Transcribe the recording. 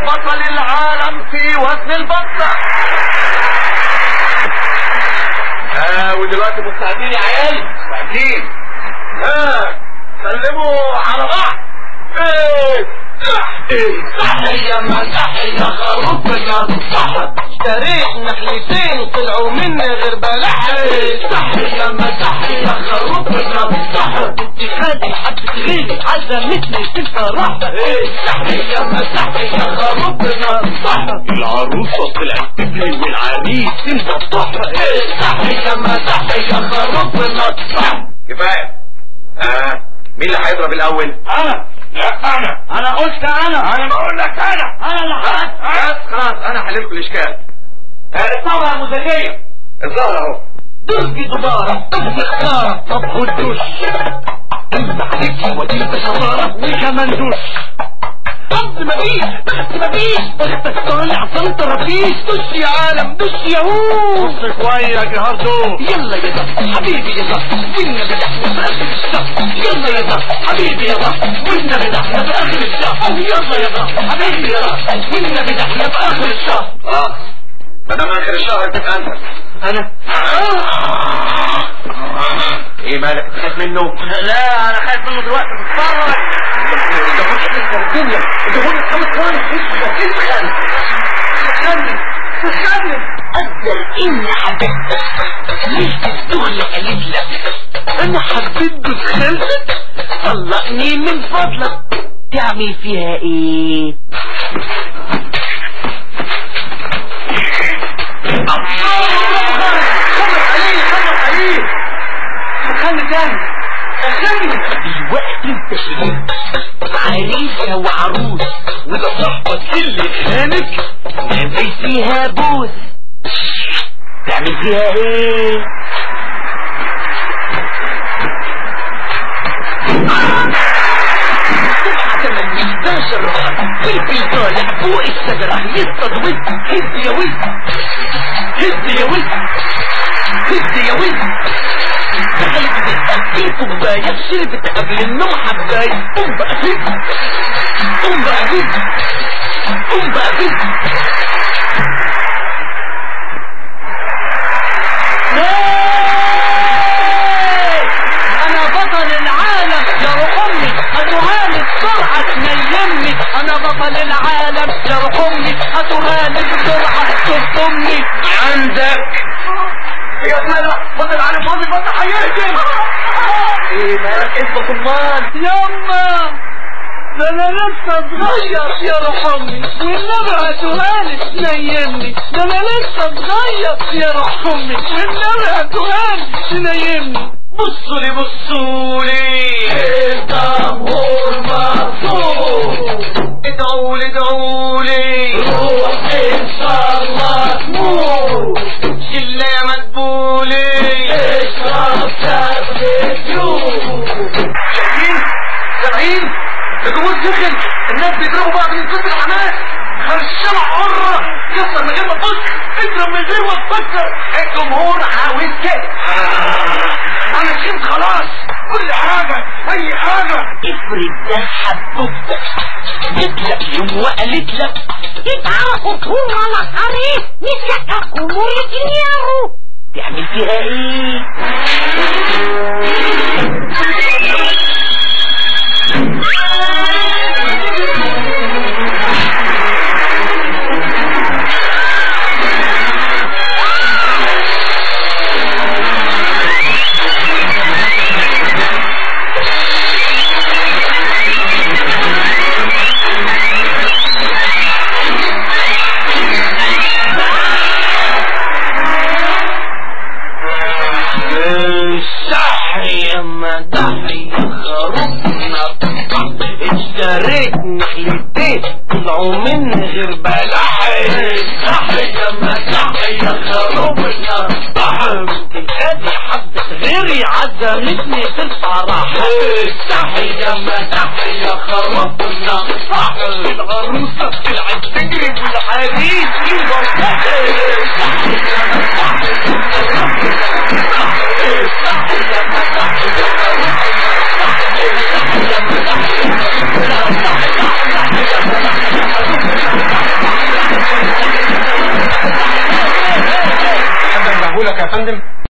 بطل العالم في وزن البطة آه ودلوقتي مستعدين يا عيال مستعدين ها سلموا على بعض ايه تحية ما تحية خروف يا صح تاريخ نحلتين طلعوا مني غير بلح تحية ما تحية خروف يا صح اتخاذي حد تغيري عزمتني في الفرح تحية ما تحية خروف يا صح العروسة طلعت تجري والعريس انت الصح تحية ما تحية خروف يا صح كفايه ها مين اللي هيضرب الاول انا لا انا انا قلت انا انا بقول لك انا انا اللي بس خلاص انا حللكم الاشكال ها، الثورة المزيفية الظهر اهو درجي دبارة طب خسارة طب خدوش انت عليك وديت شطارة وكمان دوش حظ مفيش بخت مفيش بختك طالع صنط رفيش دش يا عالم دش يا هو بص كويس يا جهاردو يلا يا ده حبيبي يا ده والنبي ده احنا في اخر الشهر يلا يا ده حبيبي يا ده والنبي ده احنا في اخر الشهر يلا يا ده حبيبي يا ده والنبي ده احنا في اخر الشهر اه ما دام اخر الشهر تبقى انت انا ايه مالك خايف منه لا انا خايف منه دلوقتي تتفرج الجمهور هتكسر الدنيا الجمهور خمس ثواني اسكت اسكت خلي خلي قدر اني حبيتك مش الدغلة قالت لك انا حبيت بس خلصت طلقني من فضلك تعمل فيها ايه خلي تاني خلي دلوقتي انت شريك عريسة وعروس وده صاحبك اللي خانك نبي فيها بوس تعمل فيها ايه سبعة تمانية حداشر فلفل طالع فوق الشجرة يصطاد وز هز يا وز هز يا وز هز يا وز دخلت بتأكل كوباية شربت قبل النوم حباية قوم بقى فز قوم بقى فز قوم بقى فز انا بطل العالم يا روح امي هتهاني بسرعة تنيمني انا بطل العالم يا روح امي هتهاني بسرعة تفطمني عندك يا مالك بطل على فاضي بطل هيهجم ايه مالك انت طمان يما ده انا لسه صغير يا روح امي والنبي هتهاني تنيمني ده انا لسه صغير يا روح امي والنبي هتهاني تنيمني بصوا لي بصوا لي الجمهور مرفوض ادعوا لي ادعوا لي روح ان شاء الله تموت شلة يا مدبولي اشرب كبد يوم شايفين سامعين الجمهور سخن الناس بيضربوا بعض من كتر الحماس خرشمة حرة يصل من غير ما تفكر اضرب من غير ما تفكر الجمهور عاوز كده انا فهمت خلاص كل حاجة اي حاجة افرض ده حبوبتك جت لك يوم وقالت لك تتعرفوا طول على حريف نسيتك أمورك اليوم تعمل فيها ايه صحي ما ضحي خروفنا اشتريت نخلتين طلعوا مني غير بلحي صحي ما ضحي خروفنا ضحي ادي حبة غيري عزمتني في الفرح صحي ما ضحي خروفنا ضحي العروسة طلعت تجري والعريس يبقى